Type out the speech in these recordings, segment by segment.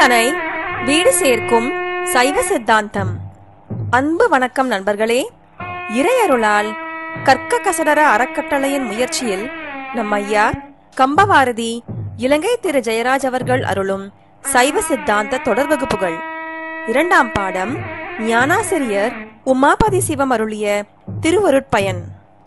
தனை வீடு சேர்க்கும் சைவ சித்தாந்தம் அன்பு வணக்கம் நண்பர்களே இறையருளால் கற்க கசடர அறக்கட்டளையின் முயற்சியில் நம் ஐயா கம்பவாரதி இலங்கை திரு ஜெயராஜ் அவர்கள் அருளும் சைவ சித்தாந்த தொடர் வகுப்புகள் இரண்டாம் பாடம் ஞானாசிரியர் உமாபதி சிவம் அருளிய திருவருட்பயன்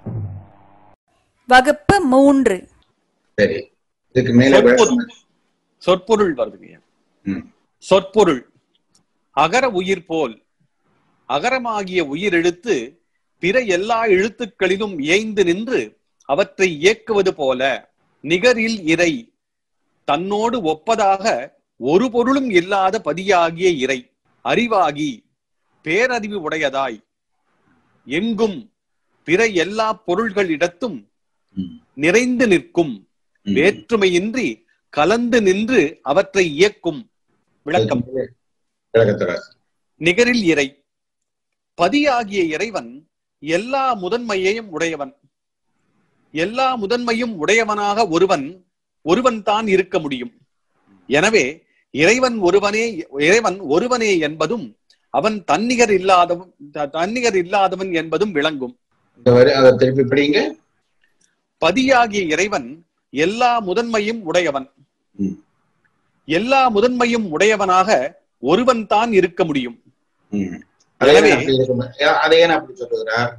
வகுப்பு மூன்று சரி இதுக்கு மேல சொற்பொருள். விளக்கம் சொற்பொருள் வருதுங்க ம், சொற்பொருள் அகர உயிர் போல் அகரமாகிய உயிர் எழுத்து பிற எல்லா எழுத்துக்களிலும் இயைந்து நின்று அவற்றை இயக்குவது போல நிகரில் இறை தன்னோடு ஒப்பதாக ஒரு பொருளும் இல்லாத பதியாகிய இறை அறிவாகி பேரறிவு உடையதாய் எங்கும் பிற எல்லா பொருள்களிடத்தும் ம், நிறைந்து நிற்கும் ம். வேற்றுமையின்றி கலந்து நின்று அவற்றை இயக்கும் விளக்கம் விளக்கத்தோட நிகரில் இறை பதியாகிய இறைவன் எல்லா முதன்மையையும் உடையவன் எல்லா முதன்மையும் உடையவனாக ஒருவன் ஒருவன் தான் இருக்க முடியும் எனவே இறைவன் ஒருவனே இறைவன் ஒருவனே என்பதும் அவன் தன்னிகர் இல்லாதவன் த- தன்னிகர் இல்லாதவன் என்பதும் விளங்கும் இந்த வரி அதை திருப்பி படிங்க பதியாகிய இறைவன் எல்லா முதன்மையும் உடையவன் ம். எல்லா முதன்மையும் உடையவனாக ஒருவன் தான் இருக்க முடியும் ம். அதை ஏன் எனவே- அப்படி இருக்கும்? ஏன் அதை ஏன் அப்படி சொல்லுகிறார்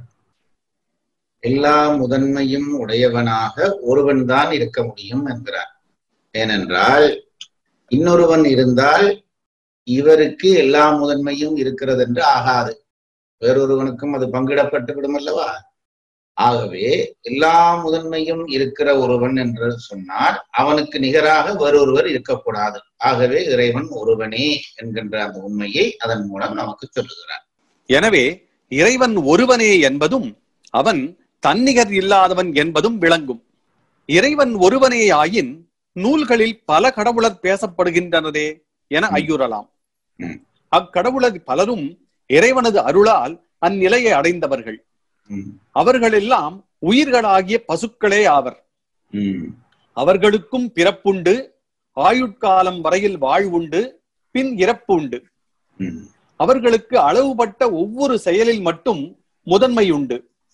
எல்லா முதன்மையும் உடையவனாக ஒருவன் தான் இருக்க முடியும் என்கிறார் ஏனென்றால் இன்னொருவன் இருந்தால் இவருக்கு எல்லா முதன்மையும் இருக்கிறது என்று ஆகாது வேறொருவனுக்கும் அது பங்கிடப்பட்டு விடும் அல்லவா ஆகவே எல்லா முதன்மையும் இருக்கிற ஒருவன் என்று சொன்னால் அவனுக்கு நிகராக வேறொருவர் இருக்கக்கூடாது ஆகவே இறைவன் ஒருவனே என்கின்ற அந்த உண்மையை அதன் மூலம் நமக்கு சொல்லுகிறார் எனவே இறைவன் ஒருவனே என்பதும் அவன் தன்னிகர் இல்லாதவன் என்பதும் விளங்கும் இறைவன் ஒருவனே ஆயின் நூல்களில் பல கடவுளர் பேசப்படுகின்றனரே என ம். ஐயுறலாம் ம். அக்கடவுளர் பலரும் இறைவனது அருளால் அந்நிலையை அடைந்தவர்கள் ம், அவர்களெல்லாம் உயிர்களாகிய பசுக்களே ஆவர் ம், அவர்களுக்கும் பிறப்புண்டு ஆயுட்காலம் வரையில் வாழ்வுண்டு பின் இறப்பு உண்டு ம், அவர்களுக்கு அளவுபட்ட ஒவ்வொரு செயலில் மட்டும் முதன்மை உண்டு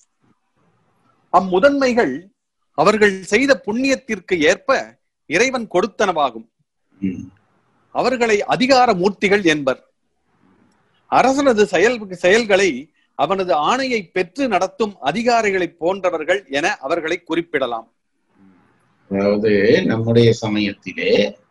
அம்முதன்மைகள் அவர்கள் செய்த புண்ணியத்திற்கு ஏற்ப இறைவன் கொடுத்தனவாகும் ம், அவர்களை அதிகார மூர்த்திகள் என்பர் அரசனது செயல் செயல்களை அவனது ஆணையை பெற்று நடத்தும் அதிகாரிகளைப் போன்றவர்கள் என அவர்களை குறிப்பிடலாம் அதாவது நம்முடைய சமயத்திலே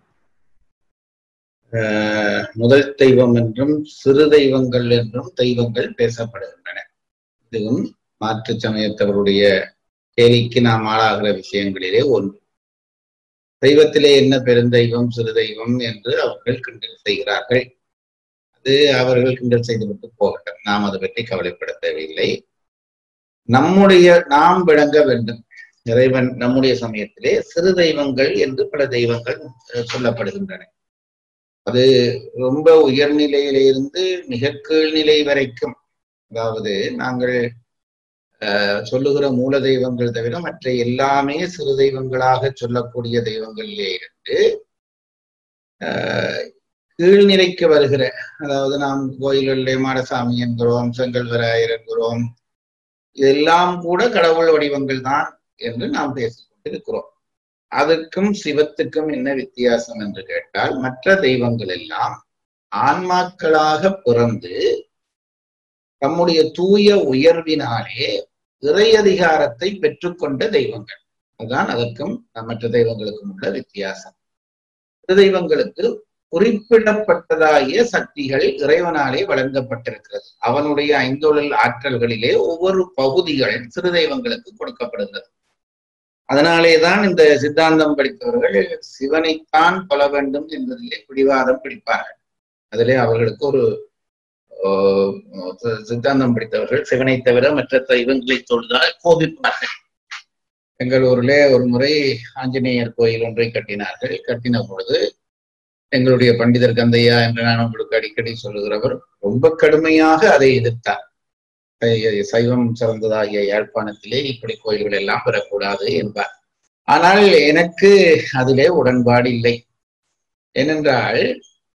ஆஹ், முதல் தெய்வம் என்றும் சிறு தெய்வங்கள் என்றும் தெய்வங்கள் பேசப்படுகின்றன இதுவும் மாற்று சமயத்தவருடைய கேலிக்கு நாம் ஆளாகிற விஷயங்களிலே ஒன்று தெய்வத்திலே என்ன பெருந்தெய்வம் சிறு தெய்வம் என்று அவர்கள் கிண்டல் செய்கிறார்கள் அது அவர்கள் கிண்டல் செய்துவிட்டு போகட்டும் நாம் அதை பற்றி கவலைப்பட தேவையில்லை நம்முடைய நாம் விளங்க வேண்டும் இறைவன் நம்முடைய சமயத்திலே சிறு தெய்வங்கள் என்று பல தெய்வங்கள் அஹ், சொல்லப்படுகின்றன அது ரொம்ப உயர்நிலையிலிருந்து மிக கீழ்நிலை வரைக்கும் அதாவது நாங்கள் அஹ், சொல்லுகிற மூல தெய்வங்கள் தவிர மற்ற எல்லாமே சிறு தெய்வங்களாக சொல்லக்கூடிய தெய்வங்களிலே இருந்து அஹ், கீழ்நிலைக்கு வருகிற அதாவது நாம் கோயில்களிலே மாடசாமி என்கிறோம் செங்கல்வராயர் என்கிறோம் இதெல்லாம் கூட கடவுள் வடிவங்கள் தான் என்று நாம் பேசிக் கொண்டிருக்கிறோம் அதற்கும் சிவத்துக்கும் என்ன வித்தியாசம் என்று கேட்டால் மற்ற தெய்வங்கள் எல்லாம் ஆன்மாக்களாக பிறந்து தம்முடைய தூய உயர்வினாலே இறை அதிகாரத்தை பெற்றுக்கொண்ட தெய்வங்கள் அதுதான் அதற்கும் மற்ற தெய்வங்களுக்கும் உள்ள வித்தியாசம் சிறு தெய்வங்களுக்கு குறிப்பிடப்பட்டதாகிய சக்திகள் இறைவனாலே வழங்கப்பட்டிருக்கிறது அவனுடைய ஐந்தொழில் ஆற்றல்களிலே ஒவ்வொரு பகுதிகள் சிறு தெய்வங்களுக்கு கொடுக்கப்படுகிறது அதனாலேதான் இந்த சித்தாந்தம் படித்தவர்கள் சிவனைத்தான் கொல வேண்டும் என்பதிலே பிடிவாதம் பிடிப்பார்கள் அதிலே அவர்களுக்கு ஒரு ஆஹ், சி- சித்தாந்தம் படித்தவர்கள் சிவனை தவிர மற்ற தெய்வங்களை தொழுதால் கோபிப்பார்கள் எங்கள் ஊரிலே ஒரு முறை ஆஞ்சநேயர் கோயில் ஒன்றை கட்டினார்கள் கட்டின பொழுது எங்களுடைய பண்டிதர் கந்தையா என்று நான் உங்களுக்கு அடிக்கடி சொல்லுகிறவர் ரொம்ப கடுமையாக அதை எதிர்த்தார் சை- சைவம் சிறந்ததாகிய யாழ்ப்பாணத்திலே இப்படி கோயில்கள் எல்லாம் பெறக்கூடாது என்பார் ஆனால் எனக்கு அதிலே உடன்பாடு இல்லை ஏனென்றால்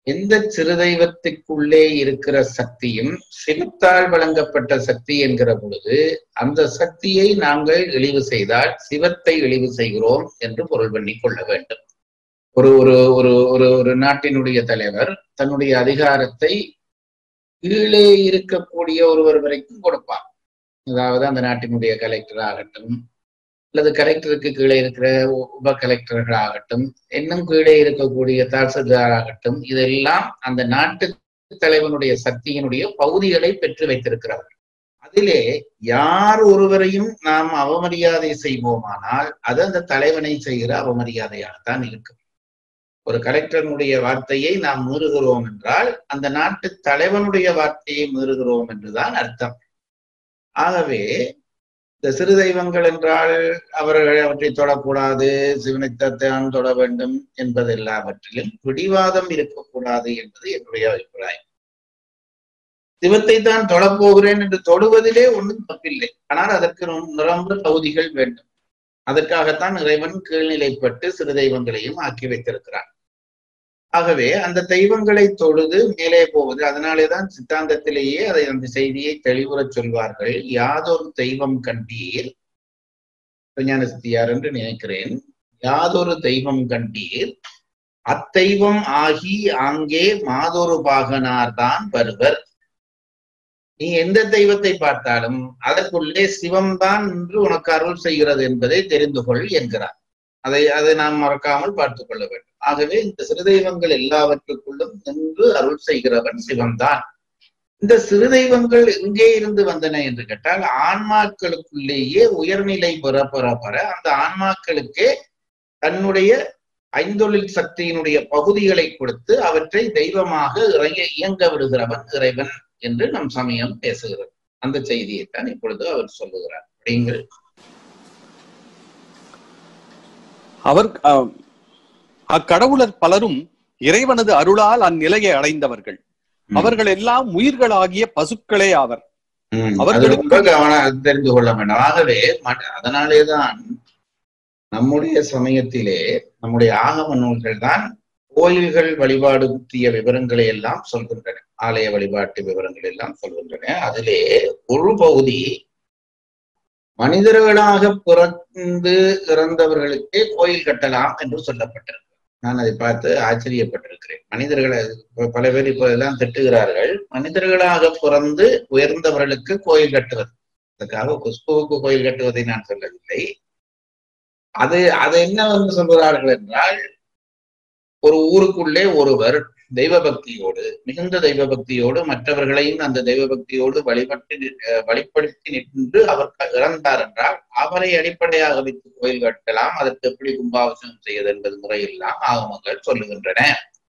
எந்த சிறு தெய்வத்துக்குள்ளே இருக்கிற சக்தியும் சிவத்தால் வழங்கப்பட்ட சக்தி என்கிற பொழுது அந்த சக்தியை நாங்கள் இழிவு செய்தால் சிவத்தை இழிவு செய்கிறோம் என்று பொருள் பண்ணி கொள்ள வேண்டும் ஒரு ஒரு ஒரு ஒரு ஒரு நாட்டினுடைய தலைவர் தன்னுடைய அதிகாரத்தை கீழே இருக்கக்கூடிய ஒருவர் வரைக்கும் கொடுப்பார் அதாவது அந்த நாட்டினுடைய கலெக்டர் ஆகட்டும் அல்லது கலெக்டருக்கு கீழே இருக்கிற உப கலெக்டர்கள் ஆகட்டும் இன்னும் கீழே இருக்கக்கூடிய தாசில்தார் ஆகட்டும் இதெல்லாம் அந்த நாட்டு தலைவனுடைய சக்தியினுடைய பகுதிகளை பெற்று வைத்திருக்கிறார்கள் அதிலே யார் ஒருவரையும் நாம் அவமரியாதை செய்வோமானால் அது அந்த தலைவனை செய்கிற அவமரியாதையாகத்தான் இருக்கும் ஒரு கலெக்டருடைய வார்த்தையை நாம் மீறுகிறோம் என்றால் அந்த நாட்டு தலைவனுடைய வார்த்தையை மீறுகிறோம் என்றுதான் அர்த்தம் ஆகவே இந்த சிறு தெய்வங்கள் என்றால் அவர்கள் அவற்றை தொடக்கூடாது சிவனைத்தான் தொட வேண்டும் என்பது எல்லாவற்றிலும் பிடிவாதம் இருக்கக்கூடாது என்பது என்னுடைய அபிப்பிராயம் சிவத்தை தான் தொடப்போகிறேன் என்று தொடுவதிலே ஒன்றும் தப்பில்லை ஆனால் அதற்கு நிரம்ப பகுதிகள் வேண்டும் அதற்காகத்தான் இறைவன் கீழ்நிலைப்பட்டு சிறு தெய்வங்களையும் ஆக்கி வைத்திருக்கிறான் ஆகவே அந்த தெய்வங்களை தொழுது மேலே போவது அதனாலேதான் சித்தாந்தத்திலேயே அதை அந்த செய்தியை தெளிவுறச் சொல்வார்கள் யாதொரு தெய்வம் கண்டீர் ஞான சித்தியார் என்று நினைக்கிறேன் யாதொரு தெய்வம் கண்டீர் அத்தெய்வம் ஆகி அங்கே மாதொரு பாகனார்தான் வருவர் நீ எந்த தெய்வத்தை பார்த்தாலும் அதற்குள்ளே சிவம்தான் என்று உனக்கு அருள் செய்கிறது என்பதை தெரிந்து கொள் என்கிறார் அதை அதை நாம் மறக்காமல் பார்த்துக் கொள்ள வேண்டும் ஆகவே இந்த சிறு தெய்வங்கள் எல்லாவற்றுக்குள்ளும் நின்று அருள் செய்கிறவன் சிவம்தான் இந்த சிறு தெய்வங்கள் எங்கே இருந்து வந்தன என்று கேட்டால் ஆன்மாக்களுக்குள்ளேயே உயர்நிலை பெற பெற பெற அந்த ஆன்மாக்களுக்கே தன்னுடைய ஐந்தொழில் சக்தியினுடைய பகுதிகளை கொடுத்து அவற்றை தெய்வமாக இறங்க இயங்க விடுகிறவன் இறைவன் என்று நம் சமயம் பேசுகிறது அந்த செய்தியைத்தான் இப்பொழுது அவர் சொல்லுகிறார் அப்படிங்கள் அவர் அஹ், அக்கடவுளர் பலரும் இறைவனது அருளால் அந்நிலையை அடைந்தவர்கள் அவர்கள் எல்லாம் உயிர்களாகிய பசுக்களே ஆவர் ம், அது அவர்களுக்கு- ரொம்ப கவனம் தெரிந்து கொள்ள வேண்டும் ஆகவே மற்ற- அதனாலேதான் நம்முடைய சமயத்திலே நம்முடைய ஆகம நூல்கள் தான் கோயில்கள் வழிபாடு பற்றிய விவரங்களை எல்லாம் சொல்கின்றன ஆலய வழிபாட்டு விவரங்கள் எல்லாம் சொல்கின்றன அதிலே ஒரு பகுதி மனிதர்களாக பிறந்து இறந்தவர்களுக்கே கோயில் கட்டலாம் என்று சொல்லப்பட்டிருக்கு நான் அதை பார்த்து ஆச்சரியப்பட்டிருக்கிறேன் மனிதர்களை ப- பல பேர் இப்ப எல்லாம் திட்டுகிறார்கள் மனிதர்களாக பிறந்து உயர்ந்தவர்களுக்கு கோயில் கட்டுவது அதுக்காக குஷ்புவுக்கு கோயில் கட்டுவதை நான் சொல்லவில்லை அது அது என்ன வந்து சொல்கிறார்கள் என்றால் ஒரு ஊருக்குள்ளே ஒருவர் தெய்வ பக்தியோடு மிகுந்த தெய்வ பக்தியோடு மற்றவர்களையும் அந்த தெய்வ பக்தியோடு வழிபட்டு நி- அஹ் வழிபடுத்தி நின்று அவர் க- இறந்தார் என்றால் அவரை அடிப்படையாக வைத்து கோயில் கட்டலாம் அதற்கு எப்படி கும்பாபிஷேகம் செய்வது என்பது முறையெல்லாம் ஆகமங்கள் சொல்லுகின்றன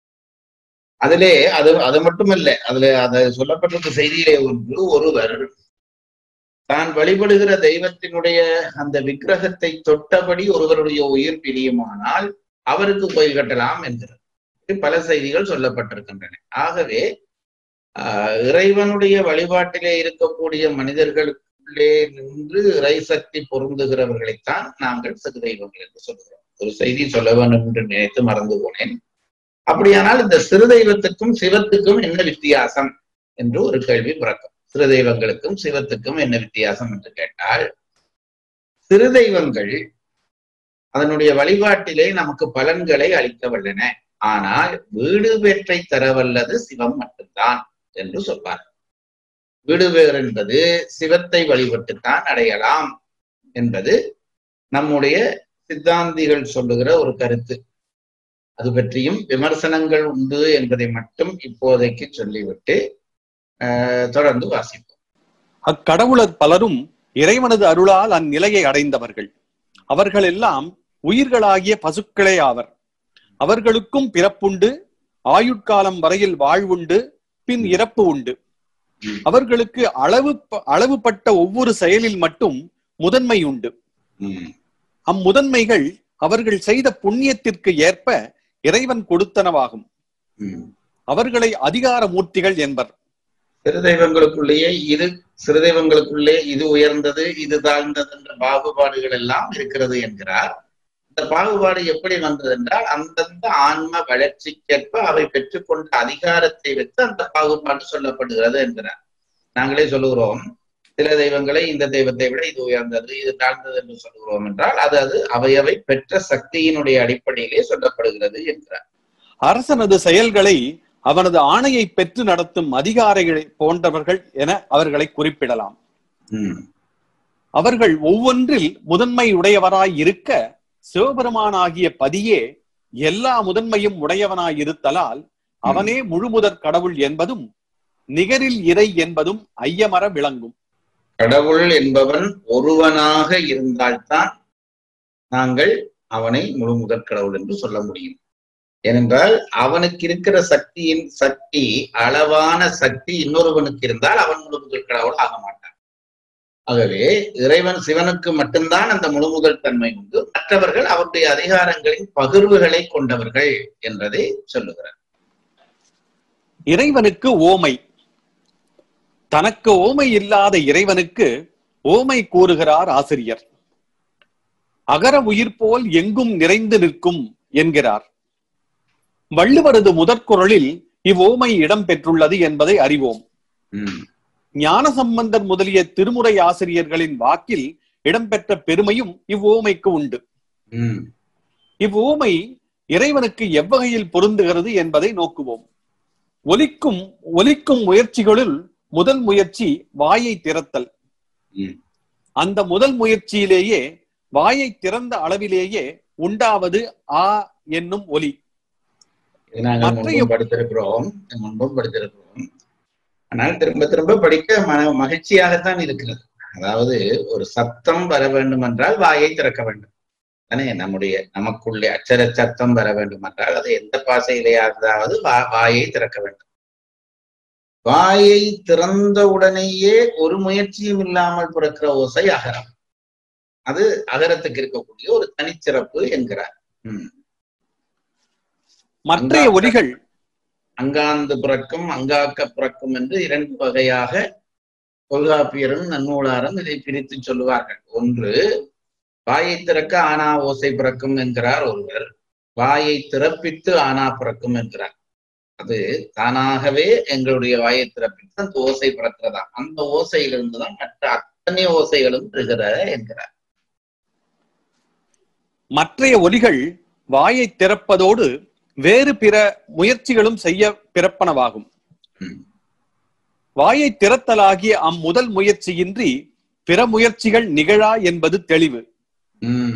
அதிலே அது அது மட்டுமல்ல அதுல அது சொல்லப்பட்டிருக்க செய்தியிலே ஒன்று ஒருவர் தான் வழிபடுகிற தெய்வத்தினுடைய அந்த விக்கிரகத்தை தொட்டபடி ஒருவருடைய உயிர் பிரியுமானால் அவருக்கு கோயில் கட்டலாம் என்கிறது இப்படி பல செய்திகள் சொல்லப்பட்டிருக்கின்றன ஆகவே ஆஹ் இறைவனுடைய வழிபாட்டிலே இருக்கக்கூடிய மனிதர்களுக்குள்ளே நின்று இறை சக்தி பொருந்துகிறவர்களைத்தான் நாங்கள் சிறு தெய்வங்கள் என்று சொல்கிறோம் ஒரு செய்தி சொல்ல வேண்டும் என்று நினைத்து மறந்து போனேன் அப்படியானால் இந்த சிறு தெய்வத்துக்கும் சிவத்துக்கும் என்ன வித்தியாசம் என்று ஒரு கேள்வி பிறக்கும் சிறு தெய்வங்களுக்கும் சிவத்துக்கும் என்ன வித்தியாசம் என்று கேட்டால் சிறு தெய்வங்கள் அதனுடைய வழிபாட்டிலே நமக்கு பலன்களை அளிக்க வல்லன ஆனால் வீடு பேற்றை தரவல்லது சிவம் மட்டும்தான் என்று சொல்வார் வீடு பேர் என்பது சிவத்தை வழிபட்டுத்தான் அடையலாம் என்பது நம்முடைய சித்தாந்திகள் சொல்லுகிற ஒரு கருத்து அது பற்றியும் விமர்சனங்கள் உண்டு என்பதை மட்டும் இப்போதைக்கு சொல்லிவிட்டு ஆஹ், தொடர்ந்து வாசிப்போம் அக்கடவுளர் பலரும் இறைவனது அருளால் அந்நிலையை அடைந்தவர்கள் அவர்கள் எல்லாம் உயிர்களாகிய பசுக்களே ஆவர் அவர்களுக்கும் பிறப்புண்டு ஆயுட்காலம் வரையில் வாழ்வுண்டு பின் இறப்பு உண்டு அவர்களுக்கு அளவு அளவுபட்ட ஒவ்வொரு செயலில் மட்டும் முதன்மை உண்டு உம் அம்முதன்மைகள் அவர்கள் செய்த புண்ணியத்திற்கு ஏற்ப இறைவன் கொடுத்தனவாகும் உம் அவர்களை அதிகார மூர்த்திகள் என்பர் சிறு தெய்வங்களுக்குள்ளேயே இது சிறு தெய்வங்களுக்குள்ளே இது உயர்ந்தது இது தாழ்ந்தது என்ற பாகுபாடுகள் எல்லாம் இருக்கிறது என்கிறார் இந்த இந்த பாகுபாடு எப்படி வந்தது என்றால் அந்தந்த ஆன்ம வளர்ச்சிக்கேற்ப அவை பெற்றுக்கொண்ட அதிகாரத்தை வைத்து அந்த பாகுபாடு சொல்லப்படுகிறது என்கிறார் நாங்களே சொல்லுகிறோம் சில தெய்வங்களை இந்த தெய்வத்தை விட இது உயர்ந்தது இது தாழ்ந்தது என்று சொல்லுகிறோம் என்றால் அது அது அவையவை பெற்ற சக்தியினுடைய அடிப்படையிலே சொல்லப்படுகிறது என்கிறார் அரசனது செயல்களை அவனது ஆணையை பெற்று நடத்தும் அதிகாரிகளை போன்றவர்கள் என அவர்களை குறிப்பிடலாம் உம் அவர்கள் ஒவ்வொன்றில் முதன்மை உடையவராய் இருக்க சிவபெருமானாகிய பதியே எல்லா முதன்மையும் உடையவனாய் இருத்தலால் அவனே முழுமுதற் கடவுள் என்பதும் நிகரில் இறை என்பதும் ஐயமர விளங்கும் கடவுள் என்பவன் ஒருவனாக இருந்தால்தான் நாங்கள் அவனை முழு முதற் கடவுள் என்று சொல்ல முடியும் ஏனென்றால் அவனுக்கு இருக்கிற சக்தியின் சக்தி அளவான சக்தி இன்னொருவனுக்கு இருந்தால் அவன் முழு முதற் கடவுள் ஆக மாட்டான் ஆகவே இறைவன் சிவனுக்கு மட்டும்தான் அந்த முழு முதல் தன்மை உண்டு மற்றவர்கள் அவருடைய அதிகாரங்களின் பகிர்வுகளை கொண்டவர்கள் என்பதை சொல்லுகிறார் இறைவனுக்கு ஓமை தனக்கு ஓமை இல்லாத இறைவனுக்கு ஓமை கூறுகிறார் ஆசிரியர் அகர உயிர் போல் எங்கும் நிறைந்து நிற்கும் என்கிறார் வள்ளுவரது முதற்குரலில் இவ்வோமை இடம் பெற்றுள்ளது என்பதை அறிவோம் உம் ஞானசம்பந்தர் முதலிய திருமுறை ஆசிரியர்களின் வாக்கில் இடம்பெற்ற பெருமையும் இவ்வோமைக்கு உண்டு உம் இவ்வோமை இறைவனுக்கு எவ்வகையில் பொருந்துகிறது என்பதை நோக்குவோம் ஒலிக்கும் ஒலிக்கும் முயற்சிகளுள் முதல் முயற்சி வாயை திறத்தல் உம் அந்த முதல் முயற்சியிலேயே வாயை திறந்த அளவிலேயே உண்டாவது ஆ என்னும் ஒலி இது நாங்கள் மற்றைய- முன்பும் படித்திருக்கிறோம் முன்பும் படித்திருக்கிறோம் ஆனால் திரும்ப திரும்ப படிக்க மன மகிழ்ச்சியாகத்தான் இருக்கிறது அதாவது ஒரு சத்தம் வர வேண்டும் என்றால் வாயை திறக்க வேண்டும் தானே நம்முடைய நமக்குள்ளே அச்சர சத்தம் வர வேண்டும் என்றால் அது எந்த பாசையிலேயாவது வா வாயை திறக்க வேண்டும் வாயை திறந்த உடனேயே ஒரு முயற்சியும் இல்லாமல் பிறக்கிற ஓசை அகரம் அது அகரத்துக்கு இருக்கக்கூடிய ஒரு தனிச்சிறப்பு என்கிறார் உம் மற்றைய அங்கா- ஒலிகள் அங்காந்து பிறக்கும் அங்காக்க பிறக்கும் என்று இரண்டு வகையாக தொல்காப்பியரும் நன்னூலாரும் இதை பிரித்து சொல்லுவார்கள் ஒன்று வாயை திறக்க ஆனா ஓசை பிறக்கும் என்கிறார் ஒருவர் வாயை திறப்பித்து ஆனா பிறக்கும் என்கிறார் அது தானாகவே எங்களுடைய வாயை திறப்பித்து அந்த ஓசை பிறக்கிறதா அந்த ஓசையிலிருந்து தான் மற்ற அத்தனை ஓசைகளும் பெறுகிற என்கிறார் மற்றைய ஒலிகள் வாயை திறப்பதோடு வேறு பிற முயற்சிகளும் செய்ய பிறப்பனவாகும் ம். வாயை திறத்தலாகிய அம்முதல் முயற்சியின்றி பிற முயற்சிகள் நிகழா என்பது தெளிவு உம்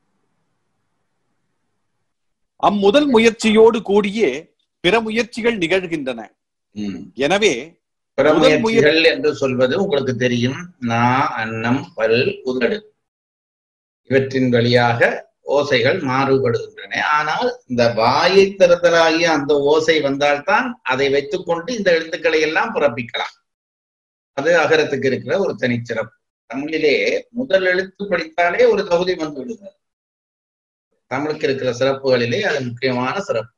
அம்முதல் முயற்சியோடு கூடியே பிற முயற்சிகள் நிகழ்கின்றன உம் எனவே பிற முதல் முயற்சிகள் என்று சொல்வது உங்களுக்கு தெரியும் நா அன்னம் பல் உதடு இவற்றின் வழியாக ஓசைகள் மாறுபடுகின்றன ஆனால் இந்த வாயை திறத்தலாகிய அந்த ஓசை வந்தால்தான் அதை வைத்துக்கொண்டு இந்த எழுத்துக்களை எல்லாம் பிறப்பிக்கலாம் அது அகரத்துக்கு இருக்கிற ஒரு தனிச்சிறப்பு தமிழிலே முதல் எழுத்து படித்தாலே ஒரு தகுதி வந்து விடுகிறது தமிழுக்கு இருக்கிற சிறப்புகளிலே அது முக்கியமான சிறப்பு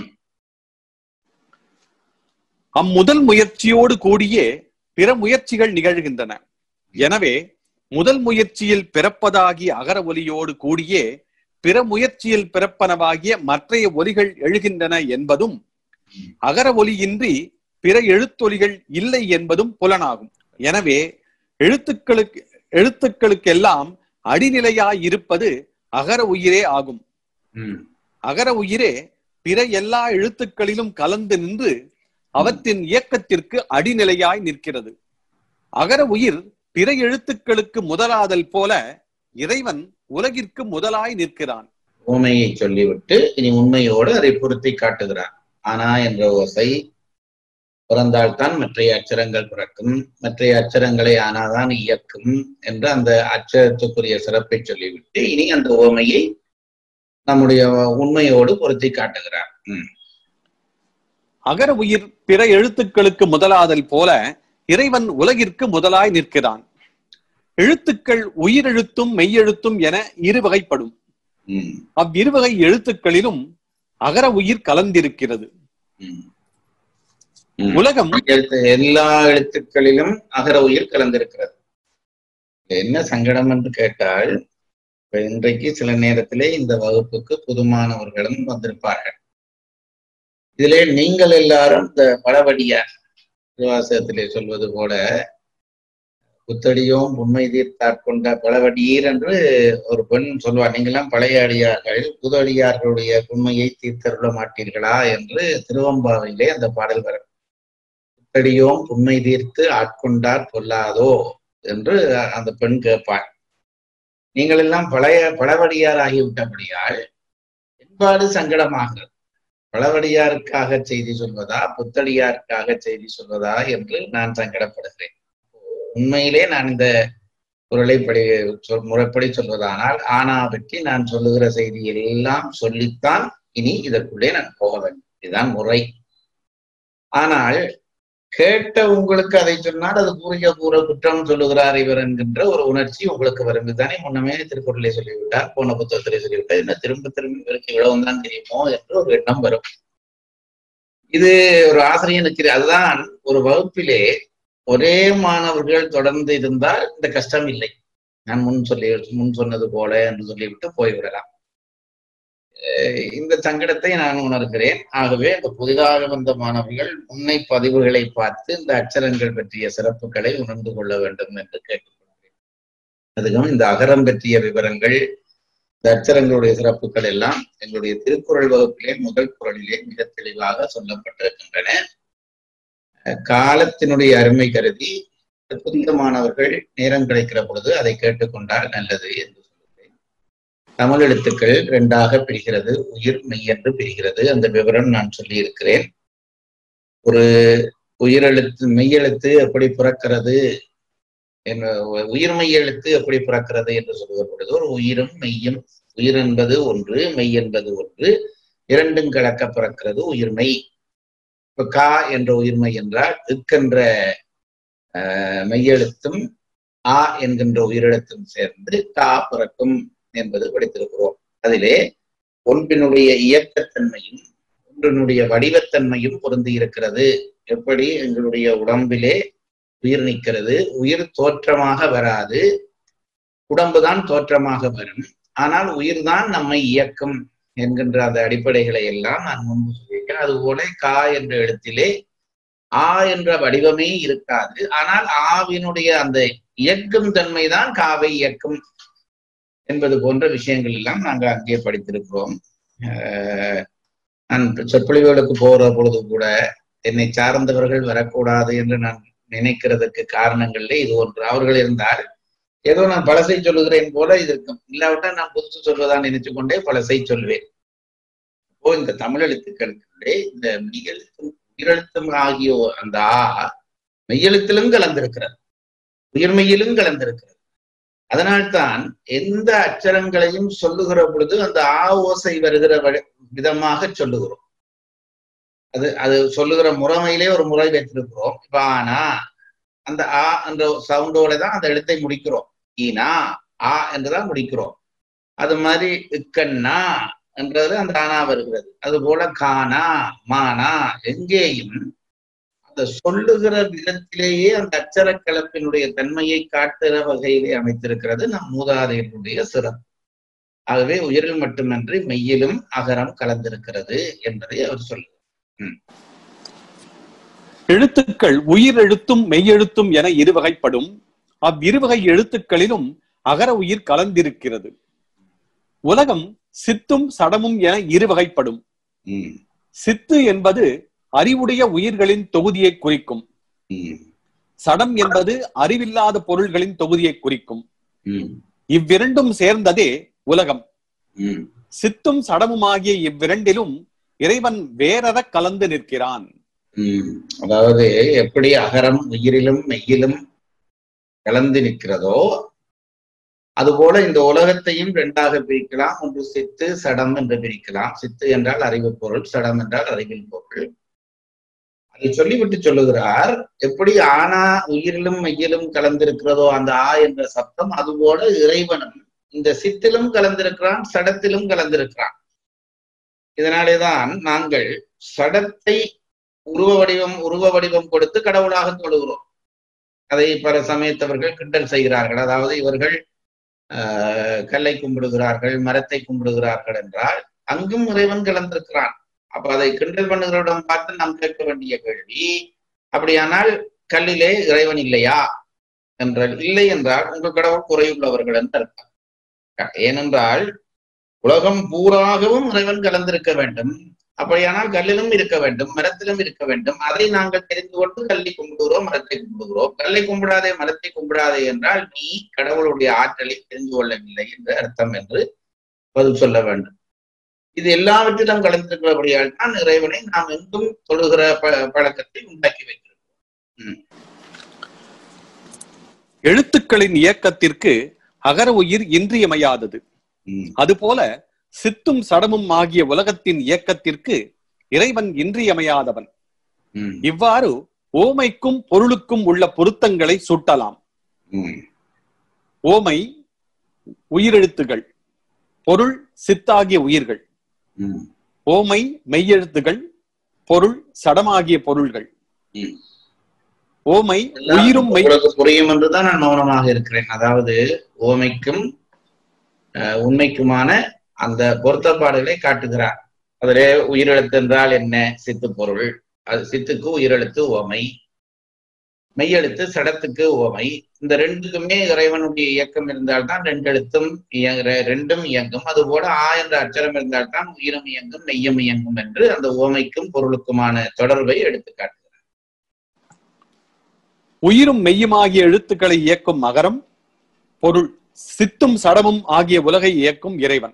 அம்முதல் முயற்சியோடு கூடியே பிற முயற்சிகள் நிகழ்கின்றன எனவே முதல் முயற்சியில் பிறப்பதாகிய அகர ஒலியோடு கூடியே பிற முயற்சியில் பிறப்பனவாகிய மற்றைய ஒலிகள் எழுகின்றன என்பதும் அகர ஒலியின்றி பிற எழுத்தொலிகள் இல்லை என்பதும் புலனாகும் எனவே எழுத்துக்களுக்கு எழுத்துக்களுக்கெல்லாம் அடிநிலையாய் இருப்பது அகர உயிரே ஆகும் உம் அகர உயிரே பிற எல்லா எழுத்துக்களிலும் கலந்து நின்று அவற்றின் இயக்கத்திற்கு அடிநிலையாய் நிற்கிறது அகர உயிர் பிற எழுத்துக்களுக்கு முதலாதல் போல இறைவன் உலகிற்கு முதலாய் நிற்கிறான் உண்மையை சொல்லிவிட்டு இனி உண்மையோடு அதை பொருத்தி காட்டுகிறார் ஆனா என்ற ஓசை பிறந்தால்தான் மற்றைய அச்சரங்கள் பிறக்கும் மற்றைய அச்சரங்களை ஆனாதான் இயக்கும் என்ற அந்த அச்சரத்துக்குரிய சிறப்பை சொல்லிவிட்டு இனி அந்த ஓமையை நம்முடைய உண்மையோடு பொருத்தி காட்டுகிறார் உம் அகர உயிர் பிற எழுத்துக்களுக்கு முதலாதல் போல இறைவன் உலகிற்கு முதலாய் நிற்கிறான் எழுத்துக்கள் உயிரெழுத்தும் மெய்யெழுத்தும் என இருவகைப்படும் உம் அவ்விருவகை எழுத்துக்களிலும் அகர உயிர் கலந்திருக்கிறது உம் உம். உலகம் எழுத்து எல்லா எழுத்துக்களிலும் அகர உயிர் கலந்திருக்கிறது என்ன சங்கடம் என்று கேட்டால் இப்ப இன்றைக்கு சில நேரத்திலே இந்த வகுப்புக்கு புதுமானவர்களும் வந்திருப்பார்கள் இதிலே நீங்கள் எல்லாரும் இந்த பழவடியார் திருவாசகத்திலே சொல்வது போல புத்தடியோம் உண்மை தீர்த்தாட்கொண்ட பழவடியீர் என்று ஒரு பெண் சொல்வார் நீங்களாம் பழைய அடியார்கள் புது அடியார்களுடைய உண்மையை தீர்த்தருள மாட்டீர்களா என்று திருவம்பாவிலே அந்த பாடல் வரும் புத்தடியோம் உண்மை தீர்த்து ஆட்கொண்டார் பொல்லாதோ என்று அந்த பெண் கேட்பாள் நீங்கள் எல்லாம் பழைய பழவடியார் ஆகிவிட்டபடியால் என்பாடு சங்கடமாகிறது பழவடியாருக்காக செய்தி சொல்வதா புத்தடியாருக்காக செய்தி சொல்வதா என்று நான் சங்கடப்படுகிறேன் உண்மையிலே நான் இந்த குரலை படி சொல் முறைப்படி சொல்வதானால் ஆனா பற்றி நான் சொல்லுகிற செய்தி எல்லாம் சொல்லித்தான் இனி இதற்குள்ளே நான் போக வேண்டும் இதுதான் முறை ஆனால் கேட்ட உங்களுக்கு அதை சொன்னால் அது கூறிய கூற குற்றம் சொல்லுகிறார் இவர் என்கின்ற ஒரு உணர்ச்சி உங்களுக்கு வரும் இதுதானே முன்னமே திருக்குறளை சொல்லிவிட்டார் போன புத்தகத்திலே சொல்லிவிட்டார் என்ன திரும்ப திரும்ப இவருக்கு இவ்வளவு தான் தெரியுமோ என்று ஒரு எண்ணம் வரும் இது ஒரு ஆசிரியனுக்கு அதுதான் ஒரு வகுப்பிலே ஒரே மாணவர்கள் தொடர்ந்து இருந்தால் இந்த கஷ்டம் இல்லை நான் முன் சொல்லி முன் சொன்னது போல என்று சொல்லிவிட்டு போய்விடலாம் இந்த சங்கடத்தை நான் உணர்கிறேன் ஆகவே இந்த புதிதாக வந்த மாணவர்கள் முன்னை பதிவுகளை பார்த்து இந்த அச்சரங்கள் பற்றிய சிறப்புகளை உணர்ந்து கொள்ள வேண்டும் என்று கேட்டுக்கொள்கிறேன் அதுவும் இந்த அகரம் பற்றிய விவரங்கள் இந்த அச்சரங்களுடைய சிறப்புகள் எல்லாம் எங்களுடைய திருக்குறள் வகுப்பிலே முதல் குரலிலே மிக தெளிவாக சொல்லப்பட்டிருக்கின்றன காலத்தினுடைய அருமை கருதி புதிய மாணவர்கள் நேரம் கிடைக்கிற பொழுது அதை கேட்டுக்கொண்டால் நல்லது என்று சொல்லுகிறேன் தமிழ் எழுத்துக்கள் இரண்டாக பிரிகிறது உயிர் மெய் என்று பிரிகிறது அந்த விவரம் நான் சொல்லி இருக்கிறேன் ஒரு உயிரெழுத்து மெய்யெழுத்து எப்படி பிறக்கிறது என்ன உயிர் மெய் எழுத்து எப்படி பிறக்கிறது என்று சொல்லுகிற பொழுது ஒரு உயிரும் மெய்யும் உயிர் என்பது ஒன்று மெய் என்பது ஒன்று இரண்டும் கலக்க பிறக்கிறது உயிர்மெய் இப்ப கா என்ற உயிர்மை என்றால் இக்கென்ற மெய்யெழுத்தும் ஆ என்கின்ற உயிரெழுத்தும் சேர்ந்து கா பிறக்கும் என்பது படித்திருக்கிறோம் அதிலே ஒன்றினுடைய இயக்கத்தன்மையும் ஒன்றினுடைய வடிவத்தன்மையும் பொருந்தி இருக்கிறது எப்படி எங்களுடைய உடம்பிலே உயிர் நிற்கிறது உயிர் தோற்றமாக வராது உடம்புதான் தோற்றமாக வரும் ஆனால் உயிர்தான் நம்மை இயக்கும் என்கின்ற அந்த அடிப்படைகளை எல்லாம் நான் முன்பு சொல்லியிருக்கேன் அதுபோல கா என்ற எழுத்திலே ஆ என்ற வடிவமே இருக்காது ஆனால் ஆவினுடைய அந்த இயக்கும் தன்மைதான் காவை இயக்கும் என்பது போன்ற விஷயங்கள் எல்லாம் நாங்க அங்கே படித்திருக்கிறோம் நான் சொற்பொழிவுகளுக்கு போற பொழுது கூட என்னை சார்ந்தவர்கள் வரக்கூடாது என்று நான் நினைக்கிறதுக்கு காரணங்கள்ல இது ஒன்று அவர்கள் இருந்தால் ஏதோ நான் பழசை சொல்லுகிறேன் போல இது இருக்கும் இல்லாவிட்டால் நான் புதுசு சொல்வதா நினைச்சு கொண்டே பழசை சொல்வேன் இப்போ இந்த தமிழ் எழுத்துக்களுக்குள்ளே இந்த மெய்யெழுத்தும் உயிரெழுத்தும் ஆகிய அந்த ஆ மெய்யெழுத்திலும் கலந்திருக்கிறது உயிர்மெய்யிலும் கலந்திருக்கிறது அதனால்தான் எந்த அச்சரங்களையும் சொல்லுகிற பொழுது அந்த ஆ ஓசை வருகிற விதமாக சொல்லுகிறோம் அது அது சொல்லுகிற முறைமையிலே ஒரு முறை வைத்திருக்கிறோம் இப்ப ஆனா அந்த ஆ என்ற சவுண்டோட தான் அந்த எழுத்தை முடிக்கிறோம் ஈனா ஆ என்றுதான் முடிக்கிறோம் அது மாதிரி இக்கண்ணா என்றதுல அந்த ஆனா வருகிறது அது போல கானா மானா எங்கேயும் அந்த சொல்லுகிற விதத்திலேயே அந்த அச்சர கலப்பினுடைய தன்மையை காட்டுகிற வகையிலே அமைத்திருக்கிறது நம் மூதாதையர்களுடைய சிறப்பு ஆகவே உயிரில் மட்டுமன்றி மெய்யிலும் அகரம் கலந்திருக்கிறது என்பதை அவர் சொல்லுகிறார் எழுத்துக்கள் உயிர் எழுத்தும் மெய்யெழுத்தும் என இருவகைப்படும் அவ்விருவகை எழுத்துக்களிலும் அகர உயிர் கலந்திருக்கிறது உலகம் சித்தும் சடமும் என இருவகைப்படும் சித்து என்பது அறிவுடைய உயிர்களின் தொகுதியை குறிக்கும் சடம் என்பது அறிவில்லாத பொருள்களின் தொகுதியை குறிக்கும் இவ்விரண்டும் சேர்ந்ததே உலகம் சித்தும் சடமுமாகிய இவ்விரண்டிலும் இறைவன் வேறற கலந்து நிற்கிறான் அதாவது எப்படி அகரம் உயிரிலும் மெய்யிலும் கலந்து நிற்கிறதோ அதுபோல இந்த உலகத்தையும் இரண்டாக பிரிக்கலாம் ஒன்று சித்து சடம் என்று பிரிக்கலாம் சித்து என்றால் அறிவு பொருள் சடம் என்றால் அறிவில் பொருள் அதை சொல்லிவிட்டு சொல்லுகிறார் எப்படி ஆனா உயிரிலும் மெய்யிலும் கலந்திருக்கிறதோ அந்த ஆ என்ற சப்தம் அதுபோல இறைவனும் இந்த சித்திலும் கலந்திருக்கிறான் சடத்திலும் கலந்திருக்கிறான் இதனாலேதான் நாங்கள் சடத்தை உருவ வடிவம் உருவ வடிவம் கொடுத்து கடவுளாக தொழுகிறோம் அதை பல சமயத்தவர்கள் கிண்டல் செய்கிறார்கள் அதாவது இவர்கள் ஆஹ் கல்லை கும்பிடுகிறார்கள் மரத்தை கும்பிடுகிறார்கள் என்றால் அங்கும் இறைவன் கலந்திருக்கிறான் அப்ப அதை கிண்டல் பண்ணுகிறவிடம் பார்த்து நாம் கேட்க வேண்டிய கேள்வி அப்படியானால் கல்லிலே இறைவன் இல்லையா என்றால் இல்லை என்றால் உங்கள் கடவுள் குறையுள்ளவர்கள் என்று அர்த்தம் ஏனென்றால் உலகம் பூராகவும் இறைவன் கலந்திருக்க வேண்டும் அப்படியானால் கல்லிலும் இருக்க வேண்டும் மரத்திலும் இருக்க வேண்டும் அதை நாங்கள் தெரிந்து கொண்டு கல்லை கும்பிடுகிறோம் மரத்தை கும்பிடுகிறோம் கல்லை கும்பிடாதே மரத்தை கும்பிடாதே என்றால் நீ கடவுளுடைய ஆற்றலை தெரிந்து கொள்ளவில்லை என்று அர்த்தம் என்று பதில் சொல்ல வேண்டும் இது எல்லாவற்றிலும் கலந்திருக்கிறபடியால் தான் இறைவனை நாம் எங்கும் தொழுகிற ப- பழக்கத்தை உண்டாக்கி வைக்கிறோம் எழுத்துக்களின் இயக்கத்திற்கு அகர உயிர் இன்றியமையாதது ம், அதுபோல சித்தும் சடமும் ஆகிய உலகத்தின் இயக்கத்திற்கு இறைவன் இன்றியமையாதவன் ம், இவ்வாறு ஓமைக்கும் பொருளுக்கும் உள்ள பொருத்தங்களை சுட்டலாம் ம், ஓமை உயிரெழுத்துகள் பொருள் சித்தாகிய உயிர்கள் ம், ஓமை மெய்யெழுத்துகள் பொருள் சடமாகிய பொருள்கள் ம். ஓமை எல்லாம் உயிரும் மெய் உங்களுக்கு புரியும் என்றுதான் நான் மௌனமாக இருக்கிறேன் அதாவது ஓமைக்கும் அஹ், உண்மைக்குமான அந்த பொருத்தப்பாடுகளை காட்டுகிறார் அதிலே உயிரெழுத்து என்றால் என்ன சித்து பொருள் அது சித்துக்கு உயிரெழுத்து ஓமை மெய்யெழுத்து சடத்துக்கு ஓமை இந்த ரெண்டுக்குமே இறைவனுடைய இயக்கம் இருந்தால்தான் ரெண்டு எழுத்தும் இயங்குற ரெண்டும் இயங்கும் அதுபோல ஆ என்ற அச்சரம் இருந்தால்தான் உயிரும் இயங்கும் மெய்யும் இயங்கும் என்று அந்த ஓமைக்கும் பொருளுக்குமான தொடர்பை எடுத்து காட்டுகிறார் உயிரும் மெய்யுமாகிய எழுத்துக்களை இயக்கும் மகரம் பொருள் சித்தும் சடமும் ஆகிய உலகை இயக்கும் இறைவன்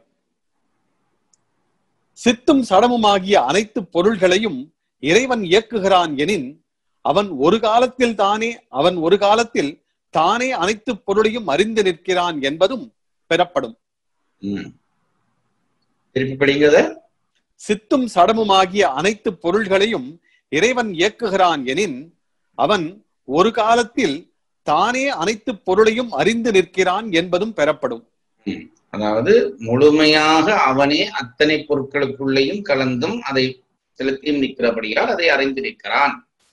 சித்தும் சடமும் ஆகிய அனைத்து பொருள்களையும் இறைவன் இயக்குகிறான் எனின் அவன் ஒரு காலத்தில் தானே அவன் ஒரு காலத்தில் தானே அனைத்து பொருளையும் அறிந்து நிற்கிறான் என்பதும் பெறப்படும் ம். திருப்பி படிங்கிறத சித்தும் சடமும் ஆகிய அனைத்து பொருள்களையும் இறைவன் இயக்குகிறான் எனின் அவன் ஒரு காலத்தில் தானே அனைத்து பொருளையும் அறிந்து நிற்கிறான் என்பதும் பெறப்படும் அதாவது முழுமையாக அவனே அத்தனை பொருட்களுக்குள்ளேயும் கலந்தும் அதை செலுத்தியும் நிற்கிறபடியால் அதை அறிந்திருக்கிறான்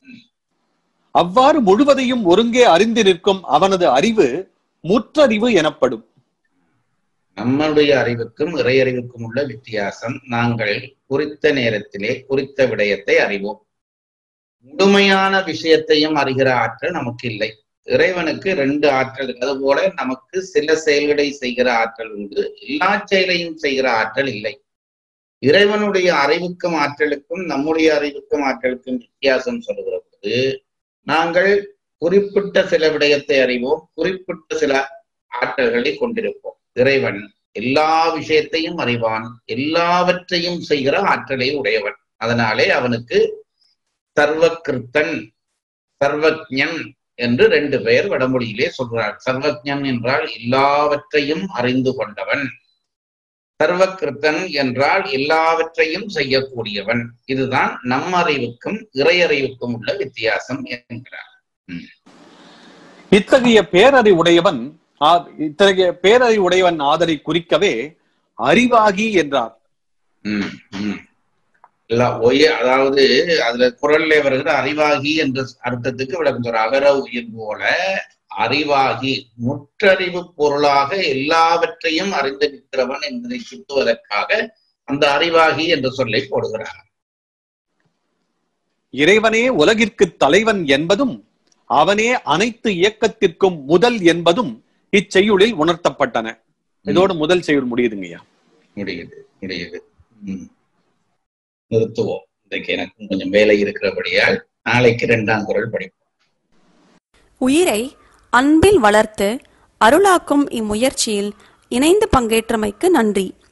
அவ்வாறு முழுவதையும் ஒருங்கே அறிந்து நிற்கும் அவனது அறிவு முற்றறிவு எனப்படும் நம்மளுடைய அறிவுக்கும் இறை அறிவுக்கும் உள்ள வித்தியாசம் நாங்கள் குறித்த நேரத்திலே குறித்த விடயத்தை அறிவோம் முழுமையான விஷயத்தையும் அறிகிற ஆற்றல் நமக்கு இல்லை இறைவனுக்கு ரெண்டு ஆற்றல் அது போல நமக்கு சில செயல்களை செய்கிற ஆற்றல் உண்டு எல்லா செயலையும் செய்கிற ஆற்றல் இல்லை இறைவனுடைய அறிவுக்கும் ஆற்றலுக்கும் நம்முடைய அறிவுக்கும் ஆற்றலுக்கும் வித்தியாசம் சொல்லுகிற போது நாங்கள் குறிப்பிட்ட சில விடயத்தை அறிவோம் குறிப்பிட்ட சில ஆற்றல்களை கொண்டிருப்போம் இறைவன் எல்லா விஷயத்தையும் அறிவான் எல்லாவற்றையும் செய்கிற ஆற்றலை உடையவன் அதனாலே அவனுக்கு சர்வகிருத்தன் சர்வஜன் என்று ரெண்டு பெயர் வடமொழியிலே சொல்றார் சர்வஜன் என்றால் எல்லாவற்றையும் அறிந்து கொண்டவன் சர்வகிருத்தன் என்றால் எல்லாவற்றையும் செய்யக்கூடியவன் இதுதான் நம் அறிவுக்கும் இறையறிவுக்கும் உள்ள வித்தியாசம் என்கிறார் இத்தகைய பேரறி உடையவன் ஆ- இத்தகைய பேரறி உடையவன் ஆதலை குறிக்கவே அறிவாகி என்றார் உம் உம் இல்ல ஒய அதாவது அதுல குரல்ல வருகிற அறிவாகி என்ற அர்த்தத்துக்கு விளக்கம் சொல்ற அகர உயிர் போல அறிவாகி முற்றறிவு பொருளாக எல்லாவற்றையும் அறிந்து நிற்கிறவன் என்பதை சுட்டுவதற்காக அந்த அறிவாகி என்ற சொல்லை போடுகிறார் இறைவனே உலகிற்கு தலைவன் என்பதும் அவனே அனைத்து இயக்கத்திற்கும் முதல் என்பதும் இச்செய்யுளில் உணர்த்தப்பட்டன இதோடு முதல் செய்யுள் முடியுதுங்கய்யா முடியுது முடியுது உம் நிறுத்துவோம் இன்றைக்கு எனக்கு கொஞ்சம் வேலை இருக்கிறபடியால் நாளைக்கு இரண்டாம் குரல் படிப்போம் உயிரை அன்பில் வளர்த்து அருளாக்கும் இம்முயற்சியில் இணைந்து பங்கேற்றமைக்கு நன்றி